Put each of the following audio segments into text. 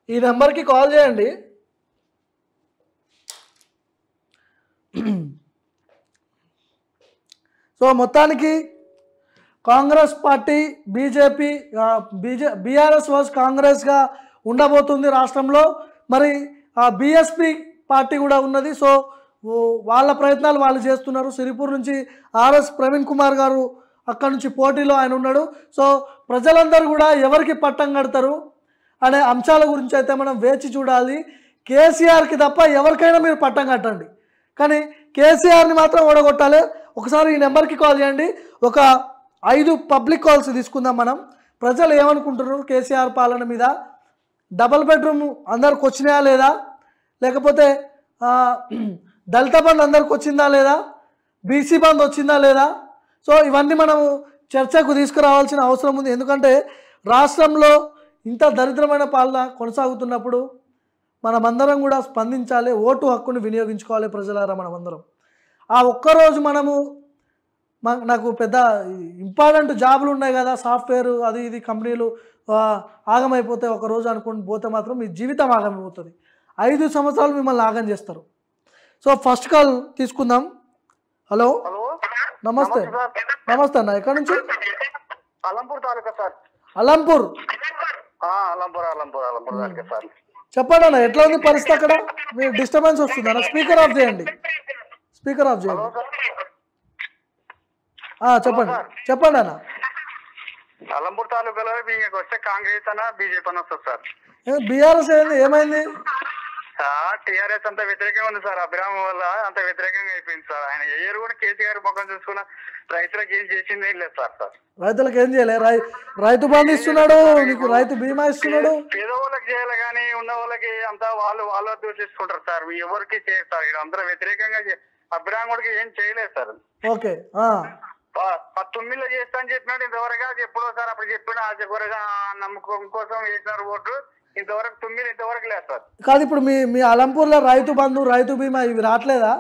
ఈ నెంబర్కి కాల్ చేయండి సో మొత్తానికి Congress party BJP BJ BRS versus కాంగ్రెస్గా ఉండబోతుంది రాష్ట్రంలో మరి ఆ బీఎస్పీ పార్టీ కూడా ఉన్నది సో ఓ వాళ్ళ ప్రయత్నాలు వాళ్ళు చేస్తున్నారు సిరిపూర్ నుంచి ఆర్ఎస్ ప్రవీణ్ కుమార్ గారు అక్కడ నుంచి పోటీలో ఆయన ఉన్నాడు సో ప్రజలందరూ కూడా ఎవరికి పట్టం కడతారు అనే అంశాల గురించి అయితే మనం వేచి చూడాలి కేసీఆర్కి తప్ప ఎవరికైనా మీరు పట్టం కట్టండి కానీ కేసీఆర్ని మాత్రం ఓడగొట్టాలి ఒకసారి ఈ నెంబర్కి కాల్ చేయండి ఒక ఐదు పబ్లిక్ కాల్స్ తీసుకుందాం మనం ప్రజలు ఏమనుకుంటున్నారు కేసీఆర్ పాలన మీద డబల్ బెడ్రూమ్ అందరికి వచ్చినాయా లేదా లేకపోతే ఆ, దళిత బంధు అందరికి వచ్చిందా లేదా బీసీ బంధు వచ్చిందా లేదా సో ఇవన్నీ మనము చర్చకు తీసుకురావాల్సిన అవసరం ఉంది ఎందుకంటే రాష్ట్రంలో ఇంత దరిద్రమైన పాలన కొనసాగుతున్నప్పుడు మనమందరం కూడా స్పందించాలి ఓటు హక్కుని వినియోగించుకోవాలి ప్రజలారా మనమందరం ఆ ఒక్కరోజు మనము మా- నాకు పెద్ద ఇంపార్టెంట్ జాబులు ఉన్నాయి కదా సాఫ్ట్వేర్ అది ఇది కంపెనీలు ఆ, ఆగమైపోతే ఒక రోజు అనుకుని పోతే మాత్రం మీ జీవితం ఆగమైపోతుంది ఐదు సంవత్సరాలు మిమ్మల్ని ఆగం చేస్తారు సో ఫస్ట్ కాల్ తీసుకుందాం హలో హలో నమస్తే సార్ నమస్తే అన్న ఎక్కడి నుంచి అలంపూర్ తాలూకా సార్ అలంపూర్ ఆ, అలంపూర్ అలంపూర్ అలంపూర్ తాలూకా సార్ చెప్పండి అన్న ఎట్లా ఉంది పరిస్థితి అక్కడ మీరు డిస్టర్బెన్స్ వస్తుంది అన్న స్పీకర్ ఆఫ్ చేయండి స్పీకర్ ఆఫ్ చేయండి ఆ, చెప్పండి చెప్పండి అన్న అలంపూర్ తాలూకాలో మీకు వస్తే కాంగ్రెస్ అన్న బీజేపీ అని వస్తుంది సార్ బీఆర్ఎస్ ఏంది ఏమైంది టీఆర్ఎస్ అంత వ్యతిరేకంగా ఉంది సార్ అభిరామ్ వల్ల అంత వ్యతిరేకంగా అయిపోయింది సార్ ఆయన ఏ కూడా కేసీఆర్ ముఖం చూసుకున్న రైతులకు ఏం చేసింది ఏం లేదు సార్ సార్ రైతులకు ఏం చేయలే రై రైతు బంధు ఇస్తున్నాడు నీకు రైతు బీమా ఇస్తున్నాడు పేదవాళ్ళకి చేయాలి కానీ ఉన్న వాళ్ళకి అంతా వాళ్ళు వాళ్ళు దూషిస్తుంటారు సార్ ఎవరికి చేయరు సార్ ఇక్కడ అందరూ వ్యతిరేకంగా చే- అభిరామ్ కూడా ఏం చేయలేదు సార్ ఓకే ఆ, ఆ- ఆ తొమ్మిదిలో చేస్తా అని చెప్పినాడు ఇంతవరకు అది ఎప్పుడో సార్ అప్పుడు చెప్పిన ఆ చివరిగా ఆ నమ్మకం కోసం వేసినారు ఓట్లు ఇంతవరకు తొమ్మిది ఇంతవరకు లేదు సార్ కాదు ఇప్పుడు మీ మీ అలంపూర్లో రైతు బంధు రైతు బీమా ఇవి రావట్లేదా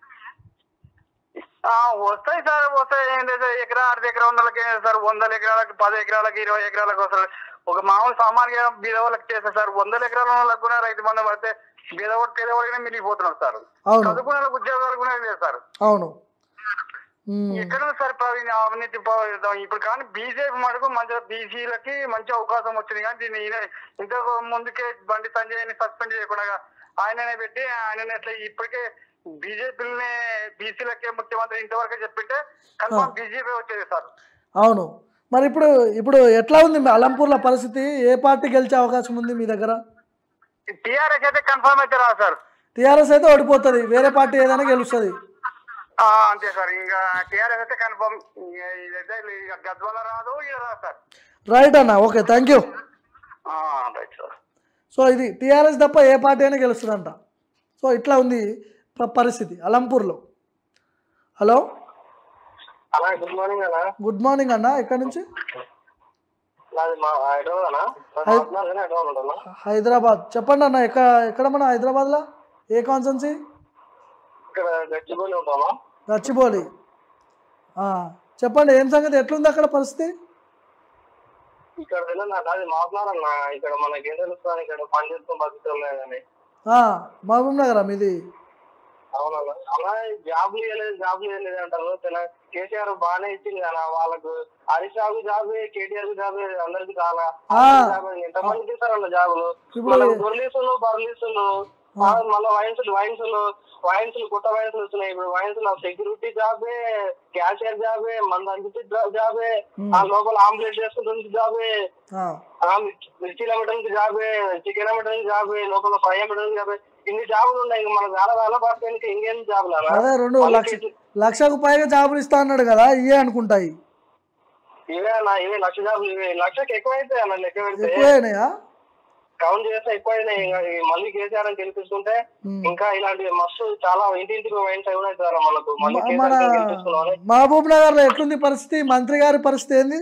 ఆ, వస్తాయి సార్ వస్తాయి ఏం లేదు సార్ ఎకరా అర్ధ ఎకరా వందలకి ఏం లేదు సార్ వందల ఎకరాలకు పది ఎకరాలకు ఇరవై ఎకరాలకు వస్తారు ఒక మామూలు సామాన్య బీద వాళ్ళకి చేస్తారు సార్ వందల ఎకరాల వాళ్ళకి కూడా రైతు బంధం పడితే బీదవాడు పేదవాడిగానే మిగిలిపోతున్నారు సార్ అవును చదువుకునే వాళ్ళకి ఉద్యోగాలు కూడా లేదు సార్ అవును ఉమ్, ఎక్కడ ఉంది సార్ ప్రవీణ్ అవినీతి ప- ఇప్పుడు కానీ బీజేపీ మటుకు మంచిగా బీసీలకి మంచి అవకాశం వచ్చింది కానీ దీన్ని ఈయన ఇంతకు ముందుకే బండి సంజయ్ సస్పెండ్ చేయకుండా ఆయననే పెట్టి ఆయననే అట్లా ఇప్పటికే బీజేపీని బీసీలకే ముఖ్యమంత్రి ఇంతవరకు చెప్పింటే కన్ఫర్మ్ బీజేపీ వచ్చేది సార్ అవును మరి ఇప్పుడు ఇప్పుడు ఎట్లా ఉంది మీ అలంపూర్లో పరిస్థితి ఏ పార్టీ గెలిచే అవకాశం ఉంది మీ దగ్గర టీఆర్ఎస్ అయితే కన్ఫర్మ్ అయితే రాదు సార్ టీఆర్ఎస్ అయితే ఓడిపోతుంది వేరే పార్టీ ఏదైనా గెలుస్తుంది ఆ, అంతే సార్ ఇంకా టీఆర్ఎస్ అయితే కన్ఫర్మ్ ఇదైతే ఇక గద్వాల రాదు ఇక రాదు సార్ రైట్ అన్న ఓకే థ్యాంక్ యూ ఆ, రైట్ సార్ సో ఇది టీఆర్ఎస్ తప్ప ఏ పార్టీ అయినా గెలుస్తుందంట సో ఇట్లా ఉంది ప- పరిస్థితి అలంపూర్లో హలో అలా గుడ్ మార్నింగ్ అన్న గుడ్ మార్నింగ్ అన్న ఎక్కడి నుంచి నాది మా హైదరాబాద్ అన్న హైదరాబాద్ ఉంటాను హైదరాబాద్ చెప్పండి అన్న ఎక్కడ ఎక్కడ మన హైదరాబాద్లో ఏ కాన్సెన్సీ ఇక్కడ గచ్చిబౌలి ఉంటామా గచ్చిబౌలి ఆ, చెప్పండి ఏం సంగతి ఎట్లుంది అక్కడ పరిస్థితి ఇక్కడ తెలియదు నాది మాట్లాడన్న ఇక్కడ మనకి ఏం తెలుస్తుంది ఇక్కడ పని చేసుకుని బతుకుతున్నాయి కానీ ఆ, మహబూబ్ నగరా మీది అవునన్నా అలా జాబ్లు ఇవ్వలేదు జాబ్లు ఇవ్వలేదు అంటారు తెల- కేసీఆర్ బాగానే ఇచ్చింది కదా వాళ్ళకు Harish Rao job KTR job అందరికి చాలా ఆ. ఎంతమందికి ఇస్తారన్న జాబులు ఇప్పుడు మనకు గొర్రెలీసులు బర్రెలీసులు మళ్ళీ వైన్సులు వైన్సులు వైన్సులు కొత్త వైన్సులు వచ్చినాయి ఇప్పుడు వైన్సులు సెక్యూరిటీ జాబే క్యాషియర్ జాబే మంది అందించే జాబే ఆ లోపల ఆమ్లెట్ చేసుకుంటుంది జాబే ఆ, ఆ మిర్చి- మిర్చీలు అమ్మడానికి జాబే చికెన్ అమ్మడానికి జాబే లోపల ఫ్రై అమ్మడానికి జాబే ఇన్ని జాబులు ఉన్నాయి ఇంకా మనకు చాలా చాలా పడతాయి ఇంకేం జాబులు అలా అదే రెండు లక్ష లక్షకు పైగా జాబులు ఇస్తా అన్నాడు కదా ఇవే అనుకుంటాయి ఇవే అన్న ఇవే లక్ష జాబులు ఇవే లక్షకి ఎక్కువ అయితే అన్న లెక్క పెడితే ఎక్కువైనాయా కౌంట్ చేస్తే ఎక్కువ అయినాయి ఇంకా ఈ మళ్ళీ కేసీఆర్ అని గెలిపిస్తుంటే ఉమ్. ఇంకా ఇలాంటి మస్తు చాలా ఇంటింటికి వైన్స్ కూడా అవుతారు మనకు మళ్ళీ మన కేసీఆర్ ని గెలిపిస్తున్నామని మహబూబ్ నగర్ లో ఎట్లుంది పరిస్థితి మంత్రి గారి పరిస్థితి ఏంది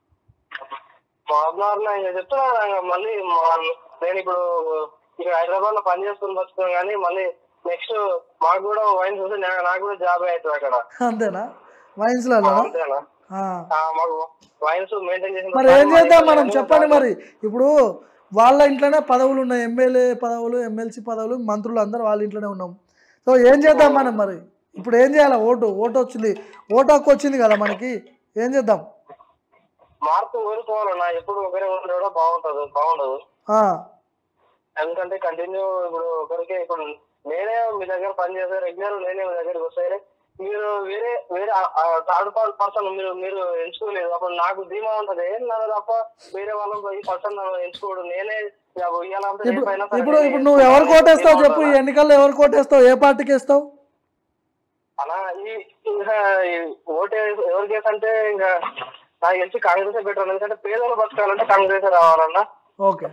మాబ్నార్ ఇంకా చెప్తున్నా ఇంకా మళ్ళీ మా- నేను ఇప్పుడు ఇక్కడ హైదరాబాద్ లో పని చేసుకుని బతుకున్నాను కానీ మళ్ళీ నెక్స్ట్ మాకు కూడా వైన్స్ వస్తే నా- నాకు కూడా జాబ్ అవుతుంది అక్కడ అంతేనా వైన్స్ లో అంతేనా ఆ, మాకు వైన్స్ మెయింటైన్ చేసిన మరి ఏం చేద్దాం మనం చెప్పండి మరి ఇప్పుడు వాళ్ళ ఇంట్లోనే పదవులు ఉన్నాయి ఎమ్మెల్యే పదవులు ఎమ్మెల్సీ పదవులు మంత్రులు అందరూ వాళ్ళ ఇంట్లోనే ఉన్నాం సో ఏం చేద్దాం మనం మరి ఇప్పుడు ఏం చేయాలి ఓటు ఓటు వచ్చింది ఓటు హక్కు వచ్చింది కదా మనకి ఏం చేద్దాం మార్పు కోరుకోవాలన్నా ఎప్పుడు ఒకరే ఉండడం బాగుంటది బాగుండదు ఆ, ఎందుకంటే కంటిన్యూ ఇప్పుడు ఒకరికి ఇప్పుడు నేనే మీ దగ్గర పని చేసే రెగ్యులర్ నేనే మీ దగ్గరికి వస్తాయి మీరు వేరే వేరే థర్డ్ పార్టీ పర్సన్ మీరు మీరు ఎంచుకోలేదు అప్పుడు నాకు ధీమా ఉంటది నన్ను తప్ప వేరే వాళ్ళని ఈ పర్సన్ నన్ను ఎంచుకోడు నేనే ఇవ్వాలంటే ఇప్పుడు ఇప్పుడు ఇప్పుడు నువ్వు ఎవరు కోటేస్తావు చెప్పు ఈ ఎన్నికల్లో ఎవరు కోటేస్తావు ఏ పార్టీకి వేస్తావు అలా ఈ ఇంకా ఈ ఓటు ఎవరికి అంటే ఇంకా నాకు తెలిసి కాంగ్రెస్ బెటర్ ఎందుకంటే పేదలు బతకాలంటే కాంగ్రెస్ రావాలన్నా ఓకే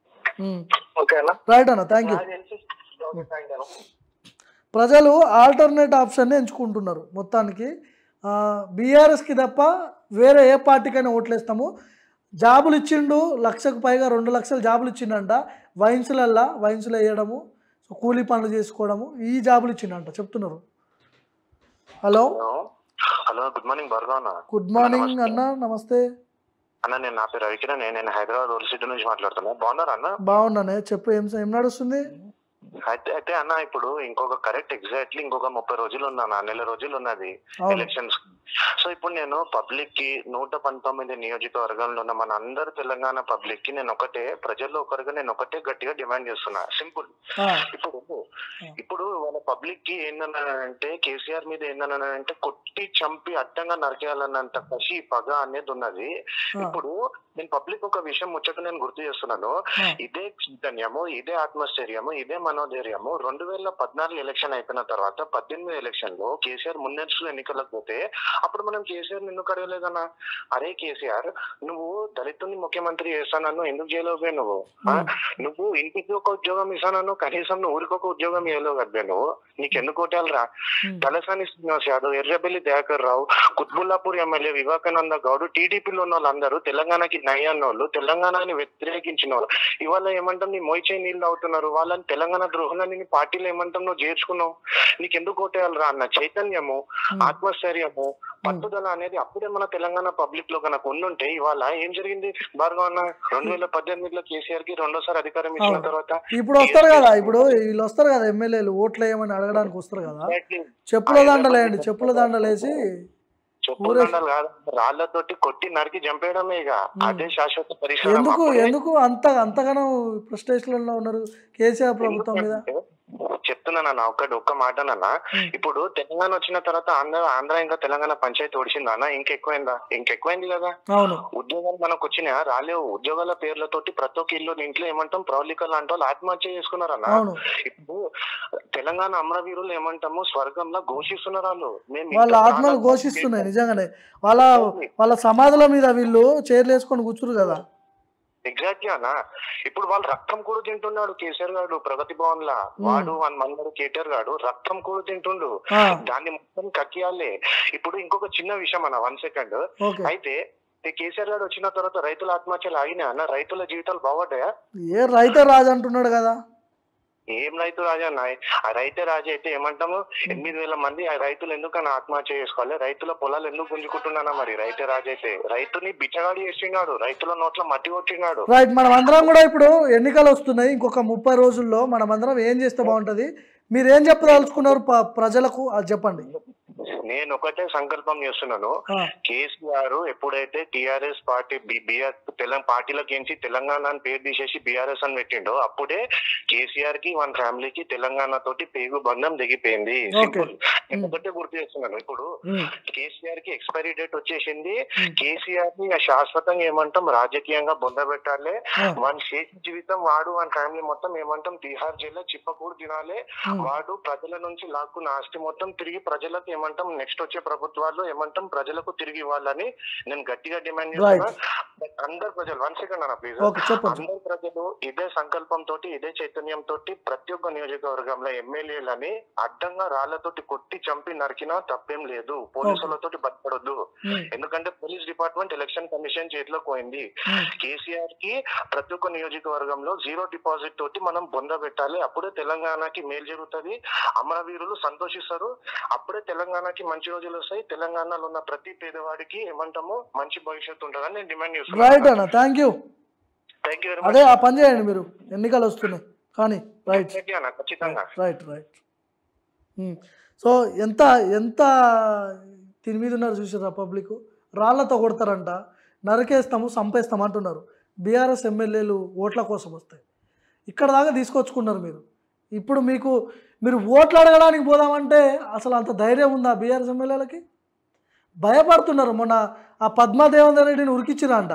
ఓకేనా రైట్ అన్న థ్యాంక్ యూ నాకు తెలిసి ఓకే థ్యాంక్ యూ ప్రజలు ఆల్టర్నేట్ ఆప్షన్ని ఎంచుకుంటున్నారు మొత్తానికి బీఆర్ఎస్కి తప్ప వేరే ఏ పార్టీకైనా ఓట్లేస్తాము జాబులు ఇచ్చిండు లక్షకు పైగా రెండు లక్షల జాబులు ఇచ్చిండంట వైన్స్లల్లా వైన్స్లో వేయడము సో కూలీ పనులు చేసుకోవడము ఈ జాబులు ఇచ్చిండంట చెప్తున్నారు hello hello good morning Bhargav అన్న గుడ్ మార్నింగ్ అన్న నమస్తే అన్న నేను నా పేరు రవికిరణ్ నేను నేను హైదరాబాద్ ఓల్డ్ సిటీ నుంచి మాట్లాడుతున్నా బాగున్నారా అన్న బాగున్నానే చెప్పు ఏం ఏం నడుస్తుంది అయితే అయితే అన్న ఇప్పుడు ఇంకొక కరెక్ట్ ఎగ్జాక్ట్లీ ఇంకొక ముప్పై రోజులు ఉన్నా నెల రోజులు ఉన్నది అవును ఎలక్షన్స్ సో ఇప్పుడు నేను పబ్లిక్ కి నూట పంతొమ్మిది నియోజకవర్గంలో ఉన్న మన అందరు తెలంగాణ పబ్లిక్ కి నేను ఒకటే ప్రజల్లో ఒకరిగా నేను ఒకటే గట్టిగా డిమాండ్ చేస్తున్నా సింపుల్ ఆ, ఇప్పుడు ఇప్పుడు వాళ్ళ పబ్లిక్ కి ఏందనంటే కేసీఆర్ మీద ఏందనంటే కొట్టి చంపి అడ్డంగా నరికేయాలన్నంత కసి పగ అనేది ఉన్నది ఆ, ఇప్పుడు నేను పబ్లిక్ ఒక విషయం ముచ్చట నేను గుర్తు చేస్తున్నాను ఆ, ఇదే చైతన్యము ఇదే ఆత్మస్థైర్యము ఇదే మనోధైర్యము రెండు వేల పద్నాలుగు ఎలక్షన్ అయిపోయిన తర్వాత పద్దెనిమిది ఎలక్షన్ లో కేసీఆర్ ముందస్తులు ఎన్నికలకు పోతే అప్పుడు మనం కేసీఆర్ ఎందుకు అడగలేదన్నా అరే కేసీఆర్ నువ్వు దళితుని ముఖ్యమంత్రి చేస్తానన్ను ఎందుకు చేయలేవు నువ్వు ఆ? నువ్వు ఇంటికి ఒక ఉద్యోగం ఇస్తానన్ను కనీసం నువ్వు ఊరికి ఒక ఉద్యోగం ఇవ్వలేవు కదా నువ్వు నీకు ఎందుకు కొట్టాలరా ఉమ్, తలసాని శ్రీనివాస్ యాదవ్ ఎర్రబెల్లి దయాకర్ రావు కుత్బుల్లాపూర్ ఎమ్మెల్యే వివేకానంద గౌడ్ టీడీపీలో ఉన్న వాళ్ళందరూ తెలంగాణకి నయ్యన్న వాళ్ళు తెలంగాణని వ్యతిరేకించిన వాళ్ళు ఇవాళ ఏమంటాం నీ మొయిచే నీళ్ళు అవుతున్నారు వాళ్ళని తెలంగాణ ద్రోహులని నీ పార్టీలో ఏమంటాం నువ్వు చేర్చుకున్నావు నీకు ఎందుకు కొట్టేయాలరా అన్న చైతన్యము ఉమ్, ఆత్మస్థైర్యము పట్టుదల అనేది అప్పుడే మన తెలంగాణ పబ్లిక్ లో కనుక ఉండుంటే ఇవాళ ఏం జరిగింది భార్గవ అన్న రెండు వేల పద్దెనిమిదిలో కేసీఆర్ కి రెండోసారి అధికారం ఇచ్చిన అవును. తర్వాత ఇప్పుడు వస్తారు కదా ఇప్పుడు వీళ్ళు వస్తారు కదా ఎమ్మెల్యేలు ఓట్లు వేయమని అడగడానికి వస్తారు కదా చెప్పుల దండలేయండి చెప్పుల దండలేసి చెప్పులు దండలు కాదు రాళ్లతోటి కొట్టి నరికి చంపేయడమే ఇక అదే శాశ్వత పరిష్కారం ఎందుకు అప్పుడే ఎందుకు అంత అంతగానో ఫ్రస్ట్రేషన్లో ఉన్నారు కేసీఆర్ ప్రభుత్వం మీద చెప్తున్నానన్న ఒక్కటి ఒక్క మాటనన్న ఉమ్. ఇప్పుడు తెలంగాణ వచ్చిన తర్వాత ఆంధ్ర ఆంధ్ర ఇంకా తెలంగాణ పంచాయతీ ఒడిచిందా అన్న ఇంకెక్కువైందా ఇంకెక్కువైంది కదా అవును ఉద్యోగాలు మనకు వచ్చినా రాలేవు ఉద్యోగాల పేర్లతోటి ప్రతి ఒక్క ఇల్లు ఇంట్లో ఏమంటాం ప్రౌలికలు అంటే వాళ్ళు ఆత్మహత్య చేసుకున్నారన్న అవును ఇప్పుడు తెలంగాణ అమరవీరులు ఏమంటాము స్వర్గంలో ఘోషిస్తున్నారు వాళ్ళు మేము వాళ్ళ ఇంత ఆత్మలు ప్రాణాలు ఘోషిస్తున్నాయి నిజంగానే వాళ్ళ వాళ్ళ సమాధుల మీద వీళ్ళు చైర్లు వేసుకొని కూర్చురు కదా ఎగ్జాక్ట్లీ అన్న ఇప్పుడు వాళ్ళు రక్తం కూడా తింటున్నాడు కేసీఆర్ గారు ప్రగతి భవన్ లా వాడు వన్ మందరు కేటీఆర్ గాడు రక్తం కూడా తింటుండు ఆ, దాన్ని మొత్తం కక్కియాలి ఇప్పుడు ఇంకొక చిన్న విషయం అన్న వన్ సెకండ్ ఓకే అయితే ఈ కేసీఆర్ గారు వచ్చిన తర్వాత రైతుల ఆత్మహత్యలు ఆగినాయి అన్న రైతుల జీవితాలు బాగుపడ్డాయా ఏ రైతే రాజు అంటున్నాడు కదా ఏం రైతు రాజా అన్న ఆ రైతే రాజు అయితే ఏమంటాము ఎనిమిది వేల మంది ఆ రైతులు ఎందుకన్నా ఆత్మహత్య చేసుకోవాలి రైతుల పొలాలు ఎందుకు గుంజుకుంటున్నానా మరి రైతే రాజు అయితే రైతుని బిచ్చగాడి చేసినాడు రైతుల నోట్ల మట్టి కొట్టినాడు రైట్ మనం అందరం కూడా ఇప్పుడు ఎన్నికలు వస్తున్నాయి ఇంకొక ముప్పై రోజుల్లో మనం అందరం ఏం చేస్తే బాగుంటుంది మీరు ఏం చెప్పదలుచుకున్నారు ప- ప్రజలకు అది చెప్పండి నేను ఒకటే సంకల్పం చేస్తున్నాను ఆ, కేసీఆర్ ఎప్పుడైతే టిఆర్ఎస్ పార్టీ బిఆర్ తెలంగాణ పార్టీలోకి ఎంచి తెలంగాణ అని పేరు తీసేసి బీఆర్ఎస్ అని పెట్టిండో అప్పుడే కేసీఆర్ కి వన్ ఫ్యామిలీకి తెలంగాణ తోటి పేగు బంధం దిగిపోయింది సింపుల్ నేను ఒకటే గుర్తు చేస్తున్నాను ఇప్పుడు ఉమ్, కేసీఆర్ కి ఎక్స్పైరీ డేట్ వచ్చేసింది Hmm. కేసీఆర్ ని శాశ్వతంగా ఏమంటాం రాజకీయంగా బొందబెట్టాలి ఆ, వన్ శేష జీవితం వాడు వన్ ఫ్యామిలీ మొత్తం ఏమంటాం తిహార్ జైల్లో చిప్పకూడు తినాలి ఉమ్, వాడు ప్రజల నుంచి లాక్కున్న ఆస్తి మొత్తం తిరిగి ప్రజలకు ఏమంటాం నెక్స్ట్ వచ్చే ప్రభుత్వాలు ఏమంటాం ప్రజలకు తిరిగి ఇవ్వాలని నేను గట్టిగా డిమాండ్ Right. చేస్తున్నా అందరు ప్రజలు వన్ సెకండ్ అన్న ప్లీజ్ ఓకే చెప్పండి అందరు ప్రజలు ఇదే సంకల్పం తోటి ఇదే చైతన్యం తోటి ప్రతి ఒక్క నియోజకవర్గంలో ఎమ్మెల్యేలని అడ్డంగా రాళ్లతోటి కొట్టి చంపి నరికినా తప్పేం లేదు పోలీసులతోటి బతపడొద్దు ఉమ్, ఎందుకంటే పోలీస్ డిపార్ట్మెంట్ ఎలక్షన్ కమిషన్ చేతిలో పోయింది ఉమ్, కేసీఆర్ కి ప్రతి ఒక్క నియోజకవర్గంలో జీరో డిపాజిట్ తోటి మనం బొంద పెట్టాలి అప్పుడే తెలంగాణకి మేలు జరుగుతుంది అమరవీరులు సంతోషిస్తారు అప్పుడే తెలంగాణకి మంచి రోజులు వస్తాయి తెలంగాణలో ఉన్న ప్రతి పేదవాడికి ఏమంటాము మంచి భవిష్యత్తు ఉంటుందని నేను డిమాండ్ రైట్ చేస్తున్నాను అన్న thank you thank you very అదే మచ్ ఆ పని చేయండి మీరు ఎన్నికలు వస్తున్నాయి కానీ రైట్ థ్యాంక్ యూ అన్న ఖచ్చితంగా రైట్ రైట్ సో ఎంత ఎంత దీని మీద ఉన్నారు చూసారా పబ్లిక్ రాళ్లతో కొడతారంట నరికేస్తాము చంపేస్తాము అంటున్నారు బీఆర్ఎస్ ఎమ్మెల్యేలు ఓట్ల కోసం వస్తాయి ఇక్కడ దాకా తీసుకొచ్చుకున్నారు మీరు ఇప్పుడు మీకు మీరు ఓట్లు అడగడానికి పోదామంటే అసలు అంత ధైర్యం ఉందా బీఆర్ఎస్ ఎమ్మెల్యేలకి భయపడుతున్నారు మొన్న ఆ పద్మాదేవేందర్ రెడ్డిని ఉరికిచ్చిరా అంట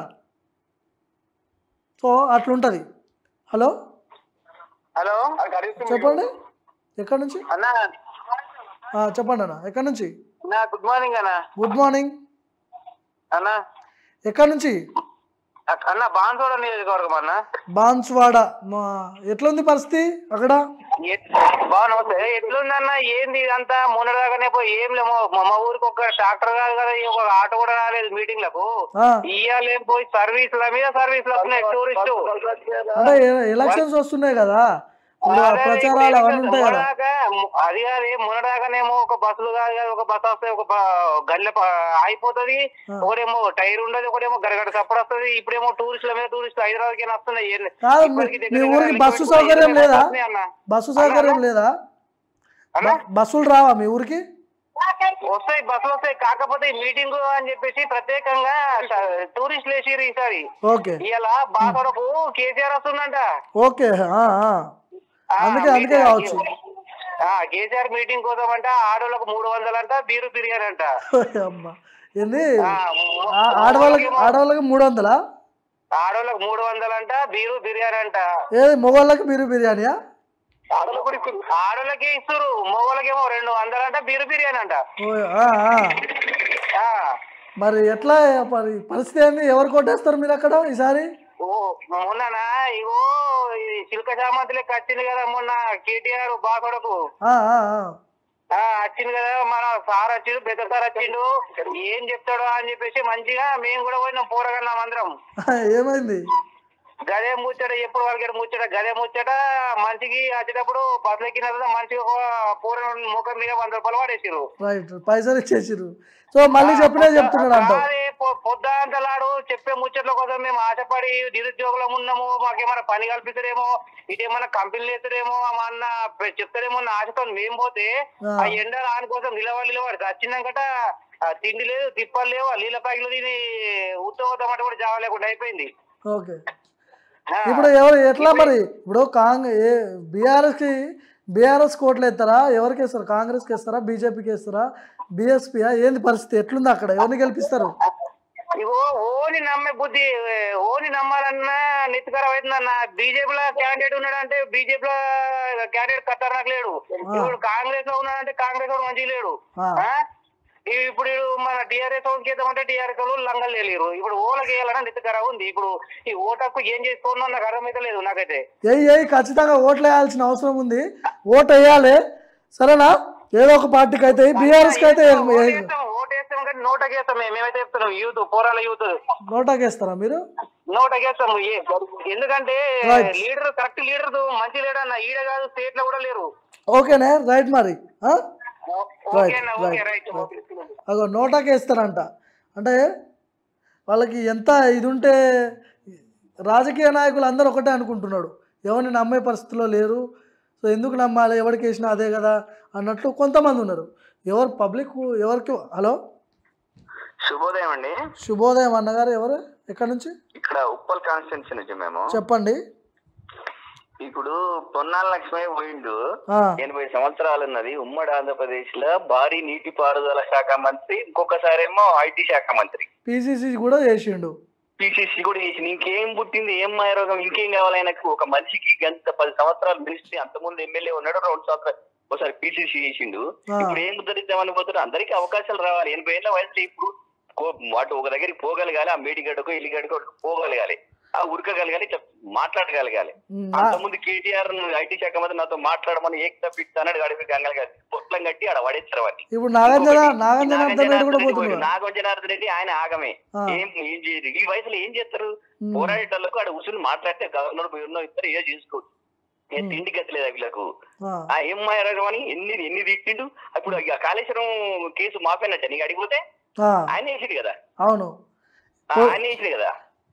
సో అట్లుంటుంది హలో హలో చెప్పండి ఎక్కడి నుంచి అన్న ఆ, చెప్పండి అన్న ఎక్కడి నుంచి అన్న గుడ్ మార్నింగ్ అన్న గుడ్ మార్నింగ్ అన్న ఎక్కడి నుంచి అన్న బాన్సోడ నియోజకవర్గం అన్న బాన్స్వాడ మా ఎట్లుంది పరిస్థితి అక్కడ బాగా నమస్తే ఎట్లుందన్న ఏంది ఇదంతా మొన్నదాకానే పోయి ఏం లేమో మా మా ఊరికి ఒక ట్రాక్టర్ కాదు కదా ఈ ఒక ఆటో కూడా రాలేదు మీటింగ్లకు ఆ, ఇయ్యాలేం పోయి సర్వీసుల మీద సర్వీసులు వస్తున్నాయి టూరిస్టు అంటే ఎ- ఎలక్షన్స్ వస్తున్నాయి కదా ఇప్పుడు ఆ ప్రచారాలు అవన్నీ ఉంటాయి కదా మొన్నదాకా అది కాదు మొన్నదాకానేమో ఒక బస్సులు కాదు కదా ఒక బస్ వస్తే ఒక బ- గల్లె ప- ఆగిపోతది ఆ. ఒకటేమో టైర్ ఉండదు ఒకటేమో గరగడ చప్పుడు వస్తుంది ఇప్పుడేమో టూరిస్టుల మీద టూరిస్టులు హైదరాబాద్ కి వస్తున్నాయి ఏ- కాదు మీ- ఇప్పటికి మీ దగ్గర ఊరికి దగ్గర బస్సు ఇప్పుడు సౌకర్యం ఇరవై లేదా వస్తున్నాయి అన్న. బస్సు సౌకర్యం లేదా అన్న? బ- బస్సులు రావా మీ ఊరికి వస్తాయి బస్సులు వస్తాయి కాకపోతే ఈ మీటింగ్ అని చెప్పేసి ప్రత్యేకంగా టూరిస్టులు వేసిర్రు ఈసారి ఓకే ఇలా బాసరకు కేసీఆర్ వస్తుందంట ఓకే ఆ, ఆ. ఆ, అందుకే అందుకే మీటింగ్- కావచ్చు ఆ కేసీఆర్ మీటింగ్ కోసం అంట ఆడోళ్ళకు మూడు వందలు అంట బీరు బిర్యానీ అంట అమ్మా ఏంది ఆ, ఆ- ఆడవాళ్ళకి ఆడవాళ్ళకి మూడు వందలా ఆడోళ్ళకి మూడు వందలు అంట బీరు బిర్యానీ అంట ఏది మొగోళ్ళకి మీరు బిర్యానీయా ఆడోళ్ళకి ఇస్తారు మగవాళ్ళకేమో రెండు వందలు అంట బీరు బిర్యానీ అంట ఓ, ఆ, ఆ. ఆ, మరి ఎట్లా మరి పరిస్థితి ఏంది ఎవరు కొట్టేస్తారు మీరు అక్కడ ఈసారి ఓ మొన్ననా ఇగో ఈ చిలుక సామంతులకి వచ్చింది కదా మొన్న కేటీఆర్ బాసడకు ఆ, ఆ, ఆ. ఆ వచ్చింది కదా మన సార్ వచ్చిండు పెద్ద సార్ వచ్చిండు ఏం చెప్తాడో అని చెప్పేసి మంచిగా మేము కూడా పోయినాం పోరగన్నాం అందరం ఏమైంది గదే ముచ్చట ఎప్పుడు వాళ్ళకి ముచ్చట గదే ముచ్చట మనిషికి వచ్చేటప్పుడు బస్సు ఎక్కిన తర్వాత మనిషికి ఒక పూర ముఖం మీద వంద రూపాయలు పడేసిరు రైట్ పైసలు ఇచ్చేసిరు సో మళ్ళీ చెప్పినే చెప్తున్నాడు అంటావు అదే పొద్దాంతలాడు చెప్పే ముచ్చట్ల కోసం మేము ఆశపడి నిరుద్యోగులం ఉన్నాము మాకేమైనా పని కల్పిస్తారేమో ఇటేమన్నా కంపెనీలు వేస్తారేమో మా అన్న చెప్తారేమో అన్న ఆశతో మేము పోతే ఆ. ఆ ఎండ రాని కోసం నిలబడి నిలబడి వచ్చినాకట ఆ తిండి లేదు తిప్పలు లేవు ఆ నీళ్ళ ప్యాకెట్లు తిని ఉత్తవద్దమంటే కూడా జావ లేకుండా అయిపోయింది ఓకే ఆ. ఇప్పుడు ఎవరు ఎట్లా మరి ఇప్పుడు కాంగ్ ఏ బీఆర్ఎస్కి బీఆర్ఎస్ కోట్లు వేస్తారా ఎవరికి వేస్తారు కాంగ్రెస్కి వేస్తారా బీజేపీకి వేస్తారా బీఎస్పీయా ఏంది పరిస్థితి ఎట్లుంది అక్కడ ఎవరిని గెలిపిస్తారు ఇగో ఓని నమ్మే బుద్ధి ఓని నమ్మాలన్నా నెత్తికరం అవుతుందన్న బీజేపీలో క్యాండిడేట్ ఉన్నాడంటే బీజేపీలో క్యాండిడేట్ ఖతర్నాక్ లేడు ఇప్పుడు కాంగ్రెస్ లో ఉన్నాడంటే కాంగ్రెస్ వాడు మంచిగా లేడు ఆ. ఆ? ఇవి ఇప్పుడు ఈడు మన టీఆర్ఎస్ వాళ్ళకి వేద్దామంటే టీఆర్ఎస్ వాళ్ళు లంగలు లేరు ఇప్పుడు ఓలకి వేయాలన్నా నెత్తికరం ఉంది ఇప్పుడు ఈ ఓటకు ఏం చేసుకోవాలో నాకు అర్థమైతే లేదు నాకైతే ఏయ్ ఏయ్ ఖచ్చితంగా ఓట్లు వేయాల్సిన అవసరం ఉంది ఓటు వేయాలి సరేనా ఏదో ఒక పార్టీకి అయితే బీఆర్ఎస్కి అయితే ఓటు వేస్తాం, ఓటు వేస్తాం కానీ నోటకి వేస్తాం మేము మేమైతే చెప్తున్నాం యూత్ పోరాల యూత్ నోటాకి వేస్తారా మీరు నోటకేస్తాం ఎందుకంటే Right. లీడర్ కరెక్ట్ లీడర్ మంచి లీడర్ అన్న ఈడ కాదు స్టేట్ లో కూడా లేరు ఓకేనే రైట్ మరి ఆ? ఓకే అన్న ఓకే right, రైట్ అగో నోటాకి వేస్తారంట అంటే వాళ్ళకి ఎంత ఇది ఉంటే రాజకీయ నాయకులు అందరూ ఒకటే అనుకుంటున్నాడు ఎవరిని నమ్మే పరిస్థితిలో లేరు సో ఎందుకు నమ్మాలి ఎవరికి వేసినా అదే కదా అన్నట్లు కొంతమంది ఉన్నారు ఎవరు పబ్లిక్ ఎవరికి హలో శుభోదయం అండి శుభోదయం అన్నగారు ఎవరు ఎక్కడి నుంచి ఇక్కడ ఉప్పల్ కాన్స్టిట్యున్సీ నుంచి మేము చెప్పండి ఇప్పుడు పొన్నాల లక్ష్మీ పోయిండు ఆ, ఎనభై సంవత్సరాలు ఉన్నది ఉమ్మడి ఆంధ్రప్రదేశ్ లో భారీ నీటిపారుదల శాఖ మంత్రి ఇంకొకసారి ఏమో ఐటీ శాఖ మంత్రి పిసిసి కూడా చేసిండు పిసిసి కూడా చేసింది ఇంకేం పుట్టింది ఏం మాయరోగం ఇంకేం కావాలి ఆయనకు ఒక మనిషికి గంట పది సంవత్సరాలు మినిస్ట్రీ అంతకుముందు ఎమ్మెల్యే ఉన్నాడు రెండు సంవత్సరాలు ఒకసారి పిసిసి చేసిండు ఆ. ఇప్పుడు ఏం ముద్దరిద్దామని పోతారు అందరికీ అవకాశాలు రావాలి ఎనభై ఏళ్ళ వయసులో ఇప్పుడు కో- వాటి ఒక దగ్గరికి పోగలగాలి ఆ మేడిగడ్డకు ఇల్లిగడ్డకు పోగలగాలి ఆ ఉరకగలగాలి ఇట్లా మాట్లాడగలగాలి ఉమ్, ఆ- అంతకుముందు కేటీఆర్ ఐటీ శాఖ మంత్రి నాతో మాట్లాడమని ఏకతా పిక్తా అన్నాడు గడిపి గంగలు గారు పొట్లం కట్టి ఆడ పడేస్తారు వాటిని ఇప్పుడు నాగార్జున ఇంకొకటి, నాగార్జునార్థన్ రెడ్డి కూడా నాగార్జున పోతున్నాడు నాగార్జునార్థన్ రెడ్డి ఆయన ఆగమే ఆ. ఏం ఏం చేయరు ఈ వయసులో ఏం చేస్తారు ఉమ్. పోరాడేటోళ్ళకు ఆడ ఉసులు మాట్లాడితే గవర్నర్ పోయి ఉన్నో ఇద్దరు ఏదో చేసుకోవచ్చు ఏ ఉమ్. తిండి గతలేదు వీళ్ళకు ఆ, ఆ ఏం మాయరాగం అని ఎన్ని ఎన్ని తిట్టిండు ఇప్పుడు ఇక కాళేశ్వరం కేసు మాఫైనట్ట నీకు అడిగిపోతే ఆ, ఆయన వేసిండు కదా అవును ఆ, పో- ఆయన వేసిండు కదా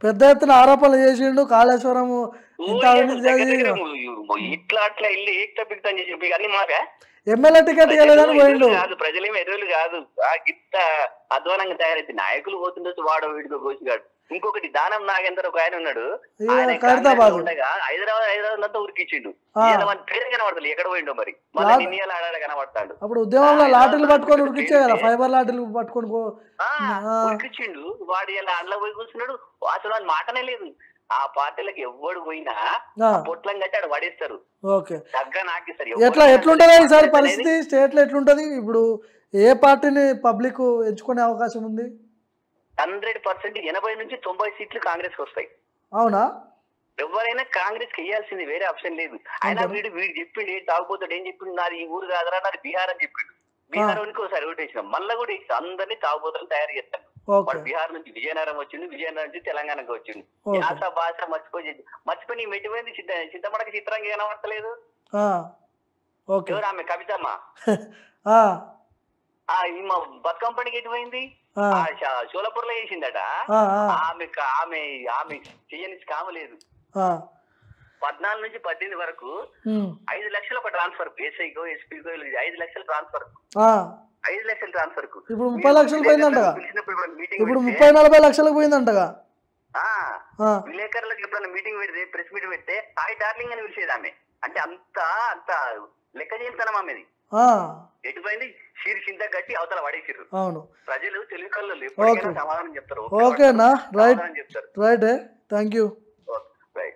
పెద్ద ఎత్తున ఆరోపణలు చేసిండు కాళేశ్వరం ఇంత అవినీతి దగ్గర చేసి దగ్గర ఇట్లా అట్లా ఇల్లు ఏక్తా పిక్తా అని చెప్పి అన్ని మాకే ఎమ్మెల్యే టికెట్ ఇవ్వలేదని పోయిండు ఎరువులు కాదు ప్రజలేం ఎరువులు కాదు ఆ గిత్త అధ్వానంగా తయారైతే నాయకులు పోతుండొచ్చు వాడు వీడికి కోసిగాడు ఇంకొకటి దానం నాగేందర్ ఒక ఆయన ఉన్నాడు ఇక ఆయన ఖైరతాబాద్. కాంగ్రెస్లో ఉండగా హైదరాబాద్ హైదరాబాద్ అంతా ఉరికిచ్చిండు ఆ. ఈయన మన పేరు కనబడతలేదు ఎక్కడ పోయిండో మరి మళ్ళీ లాట్- నిన్నయాల ఆడాడ కనబడతాడు అప్పుడు ఉద్యమంలో ఆయన లాఠీలు పట్టుకొని పేరు ఉరికిచ్చే కదా పేరు ఫైబర్ లాఠీలు పట్టుకొని పో ఆ, ఆ. ఉరికిచ్చిండు వాడు ఇలా అండ్ల పోయి కూర్చున్నాడు అసలు వాడి మాటనే లేదు ఆ పార్టీలకు ఎవ్వడు పోయినా ఆ, పొట్లం కట్టి ఆడ పడేస్తారు ఓకే తగ్గ నాకిస్తారు ఎట్లా ఎట్లుంటది ఈసారి పరిస్థితి స్టేట్లో ఎట్లుంటది ఇప్పుడు ఏ పార్టీని పబ్లిక్ ఎంచుకునే అవకాశం ఉంది హండ్రెడ్ పర్సెంట్ ఎనభై నుంచి తొంభై సీట్లు కాంగ్రెస్ కి వస్తాయి అవునా ఎవరైనా కాంగ్రెస్ కి వేయాల్సింది వేరే ఆప్షన్ లేదు అయినా వీడు వీడు చెప్పిండు ఏం తాగుపోతాడు ఏం చెప్పిండు నాది ఈ ఊరు కాదరా నాది బీహార్ అని చెప్పిండు బీహార్ వానికి ఒకసారి ఓటేసిన మళ్ళా కూడా వేసి అందరినీ తాగుబోతులు తయారు చేస్తాను ఓకే వాడు బీహార్ నుంచి విజయనగరం వచ్చిండు విజయనగరం నుంచి తెలంగాణకు వచ్చిండు ఓకే. యాస భాష మర్చిపోయి మర్చిపోయి నీ మెట్టిపోయింది చిత్త చింతమడకి చిత్రంగా కనబడతలేదు ఆ, ఓకే ఎవరు ఆమె కవితమ్మ ఆ, ఆ ఈ మా బతుకమ్మ పండుగ ఎటుపోయింది ఆ, ఆ షా- షోలాపూర్లో వేసిందట ఆ, ఆ, ఆమె క- ఆమె ఆమె చెయ్యని కామ లేదు ఆ, పద్నాలుగు నుంచి పద్దెనిమిది వరకు ఉమ్, ఐదు లక్షల ఒక ట్రాన్స్ఫర్ ఏసైకో ఎస్పీకో ఐదు లక్షల ట్రాన్స్ఫర్ ఆ. ఐదు లక్షల ట్రాన్స్ఫర్ కు ఇప్పుడు ముప్పై లక్షలు పోయిందంటగా పిలిచినప్పుడు ఇప్పుడు మీటింగ్ ఇప్పుడు పెడితే, ముప్పై నలభై లక్షలకు పోయిందంటగా ఆ, ఆ, విలేకరులకు ఎప్పుడైనా మీటింగ్ పెడితే ప్రెస్ మీటింగ్ పెడితే హాయ్ డార్లింగ్ అని పిలిచేది ఆమె అంటే అంత అంత లెక్క చేస్తాను ఆమెది ఆ, ఎటుపోయింది షీర్ చింత కట్టి అవతల పడేసిర్రు అవును ప్రజలు తెలుగు కళ్ళు ఎప్పటికైనా ఓకే. సమాధానం చెప్తారు ఓకేనా రైట్ సమాధానం చెప్తారు right thank you right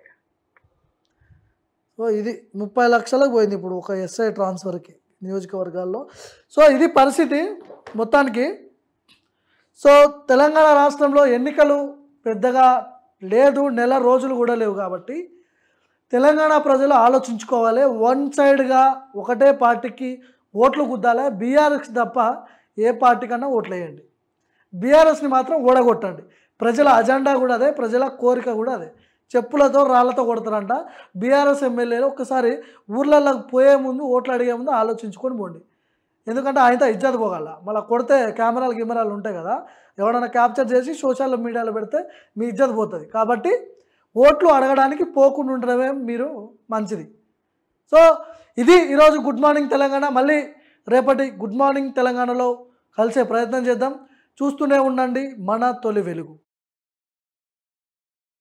so ఇది ముప్పై లక్షలకు పోయింది ఇప్పుడు ఒక ఎస్ఐ ట్రాన్స్ఫర్కి నియోజకవర్గాల్లో సో ఇది పరిస్థితి మొత్తానికి సో తెలంగాణ రాష్ట్రంలో ఎన్నికలు పెద్దగా లేదు నెల రోజులు కూడా లేవు కాబట్టి తెలంగాణ ప్రజలు ఆలోచించుకోవాలి వన్ సైడ్గా ఒకటే పార్టీకి ఓట్లు గుద్దాలి బీఆర్ఎస్ తప్ప ఏ పార్టీ కన్నా ఓట్లు వేయండి బీఆర్ఎస్ని మాత్రం ఓడగొట్టండి ప్రజల అజెండా కూడా అదే ప్రజల కోరిక కూడా అదే చెప్పులతో రాళ్లతో కొడతారంట బీఆర్ఎస్ ఎమ్మెల్యేలు ఒక్కసారి ఊర్లలోకి పోయే ముందు ఓట్లు అడిగే ముందు ఆలోచించుకొని పోండి ఎందుకంటే ఆయనతో ఇజ్జత్ పోగల మళ్ళీ కొడితే కెమెరాలు కెమెరాలు ఉంటాయి కదా ఎవడైనా క్యాప్చర్ చేసి సోషల్ మీడియాలో పెడితే మీ ఇజ్జత్ పోతుంది కాబట్టి ఓట్లు అడగడానికి పోకుండా ఉండడమే మీరు మంచిది సో ఇది ఈరోజు గుడ్ మార్నింగ్ తెలంగాణ మళ్ళీ రేపటి గుడ్ మార్నింగ్ తెలంగాణలో కలిసే ప్రయత్నం చేద్దాం చూస్తూనే ఉండండి మన తొలి వెలుగు